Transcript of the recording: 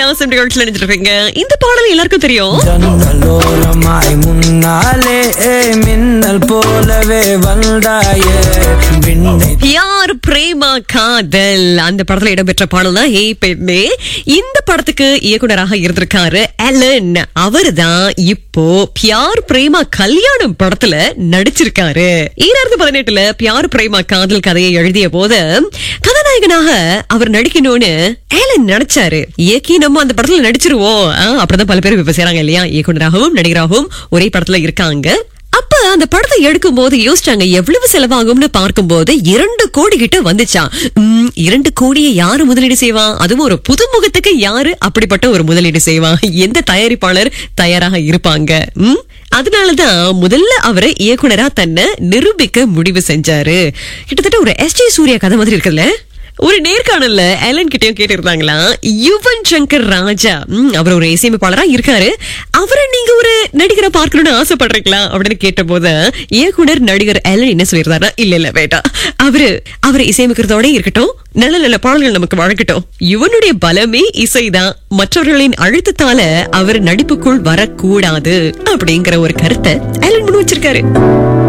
வித்தியாசம் நிகழ்ச்சியில் நினைச்சிருக்கீங்க இந்த பாடல் எல்லாருக்கும் தெரியும் ஜன்னலோரமாய் முன்னாலே மின்னல் போலவே வந்தாயே விண்ணை யார் பிரேமா காதல் அந்த படத்துல இடம்பெற்ற பாடல் தான் ஹே பெண்ணே இந்த படத்துக்கு இயக்குனராக இருந்திருக்காரு அலன் அவர்தான் இப்போ பியார் பிரேமா கல்யாணம் படத்துல நடிச்சிருக்காரு ஈராயிரத்தி பதினெட்டுல பியார் பிரேமா காதல் கதையை எழுதிய போது கதாநாயகனாக அவர் நடிக்கணும்னு ஏலன் நினைச்சாரு இயக்கி நம்ம அந்த படத்துல நடிச்சிருவோம் ஆ, அப்படிதான் பல பேர் இப்ப செய்றாங்க இல்லையா இயக்குனராகவும் நடிகராகவும் ஒரே படத்துல இருக்காங்க அப்ப அந்த படத்தை எடுக்கும் போது யோசிச்சாங்க எவ்வளவு செலவாகும்னு பார்க்கும்போது இரண்டு கோடி கிட்ட வந்துச்சாம் உம், இரண்டு கோடியை யாரு முதலீடு செய்வா அதுவும் ஒரு புதுமுகத்துக்கு யாரு அப்படிப்பட்ட ஒரு முதலீடு செய்வா எந்த தயாரிப்பாளர் தயாராக இருப்பாங்க உம், அதனாலதான் முதல்ல அவரை இயக்குனரா தன்னை நிரூபிக்க முடிவு செஞ்சாரு கிட்டத்தட்ட ஒரு எஸ் ஜே சூர்யா கதை மாதிரி இருக்குல்ல ஒரு நேர்காணல்ல ஏலன் கிட்டயும் கேட்டிருந்தாங்களா யுவன் சங்கர் ராஜா ம், அவர் ஒரு இசையமைப்பாளரா இருக்காரு அவரை நீங்க ஒரு நடிகரை பார்க்கணும்னு ஆசைப்படுறீங்களா அப்படின்னு கேட்டபோது இயக்குனர் நடிகர் ஏலன் என்ன சொல்லியிருந்தாருன்னா இல்ல இல்ல வேண்டாம் அவரு அவரை இசையமைக்கிறதோட இருக்கட்டும் நல்ல நல்ல பாடல்கள் நமக்கு வழங்கட்டும் யுவனுடைய பலமே இசைதான் மற்றவர்களின் அழுத்தத்தால அவர் நடிப்புக்குள் வரக்கூடாது அப்படிங்கிற ஒரு கருத்தை ஏலன் முன் வச்சிருக்காரு